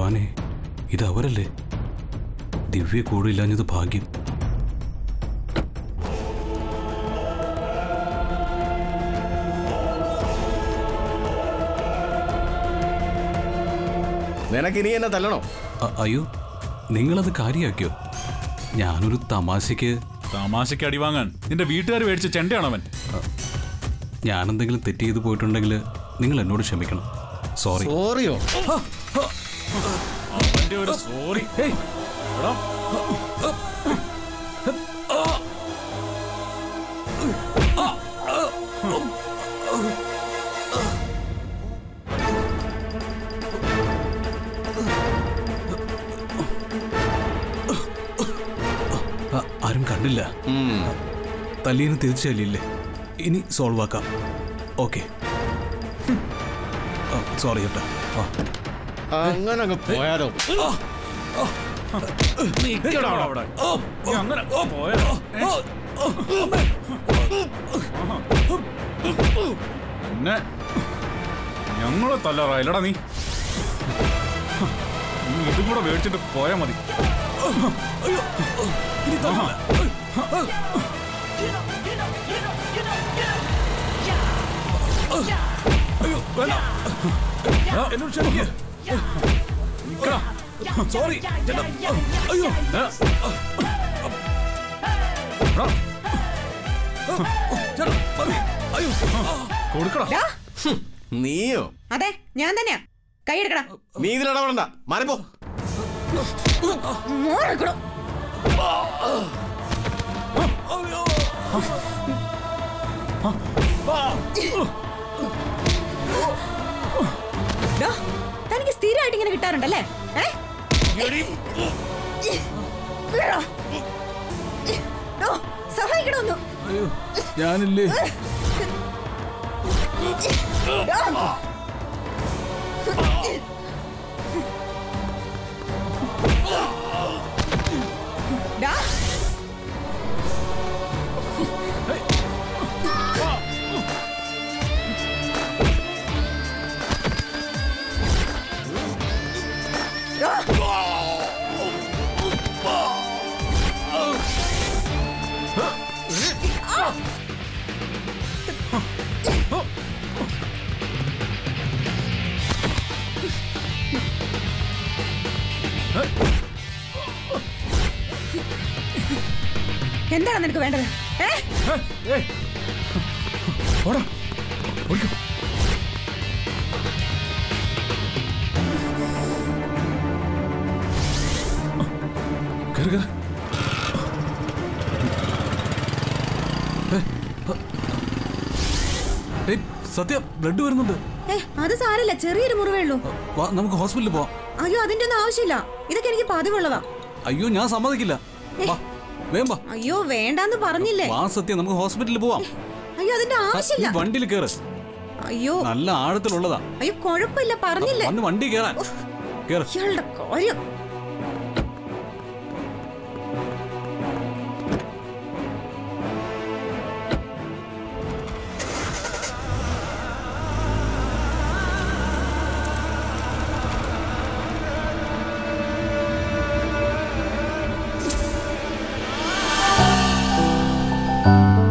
ഭഗവാനെ ഇത് അവരല്ലേ ദിവ്യ കൂടെ ഇല്ലാഞ്ഞത് ഭാഗ്യം നിനക്ക് ഇനി എന്നെ തല്ലണോ അ- അയ്യോ നിങ്ങളത് കാര്യമാക്കിയോ ഞാനൊരു തമാശയ്ക്ക് തമാശയ്ക്ക് അടി വാങ്ങാൻ നിന്റെ വീട്ടുകാർ മേടിച്ച ചെണ്ടയാണവൻ ഞാനെന്തെങ്കിലും തെറ്റ് ചെയ്തു പോയിട്ടുണ്ടെങ്കിൽ നിങ്ങൾ എന്നോട് ക്ഷമിക്കണം സോറി സോറിയോ അവന്റെ ഒരു സോറി അ- ആരും കണ്ടില്ല തല്ലീന് തിരിച്ചല്ലില്ലേ ഇനി സോൾവ് ആക്കാം ഓക്കെ സോറി ചേട്ടാ ആ അങ്ങനെ അങ്ങ് പോയാലോ നിക്കടാ അവിടെ. നീ അങ്ങനെ പോയാലോ? പിന്നെ ഞങ്ങളെ തല്ലാറായില്ലടാ നീ നീ ഇതും കൂടെ മേടിച്ചിട്ട് പോയാ മതി അയ്യോ വേണ്ട ആ, എന്നോട് ക്ഷമിക്ക് നിക്കടാ. സോറി ചേട്ടാ അയ്യോ ഏ, എടാ, ചേട്ടാ മതി അയ്യോ കൊടുക്കടാ ഡാ, നീയോ അതെ ഞാൻ തന്നെയാ കൈയെടുക്കടാ നീ ഇതിലിടപെടണ്ട മാറിപ്പോ മോറെടുക്കടോ ഡാ, തനിക്ക് സ്ഥിരമായിട്ട് ഇങ്ങനെ കിട്ടാറുണ്ടല്ലേ ഏ? വിടടാ. ഡോ, സഹായിക്കണമൊന്നു അയ്യോ ഞാനില്ലേ ഡാ. ഡാ. ഡാ. എന്താണ് നിനക്ക് വേണ്ടത് ഏ ഏയ് ഓടാ ഓടിക്കോ കയറി കയറി ഏയ് സത്യ ബ്ലഡ് വരുന്നുണ്ട് ഏ അത് സാരല്ല ചെറിയൊരു മുറിവേ ഉള്ളൂ വാ നമുക്ക് ഹോസ്പിറ്റലിൽ പോവാം അയ്യോ അതിന്റെ ഒന്നും ആവശ്യമില്ല ഇതൊക്കെ എനിക്ക് പതിവുള്ളതാ അയ്യോ ഞാൻ സമ്മതിക്കില്ല വാ വേം വാ അയ്യോ വേണ്ടാന്ന് പറഞ്ഞില്ലേ വാ സത്യം നമുക്ക് ഹോസ്പിറ്റലിൽ പോവാം അയ്യോ അതിന്റെ ആ, ഈ ആവശ്യമില്ല വണ്ടിയിൽ കയറ് അയ്യോ നല്ല ആഴത്തിലുള്ളതാ അയ്യോ കുഴപ്പമില്ല പറഞ്ഞില്ലേ വന്ന് വണ്ടി കയറാൻ കേറ് ഇയാളുടെ കാര്യം ആ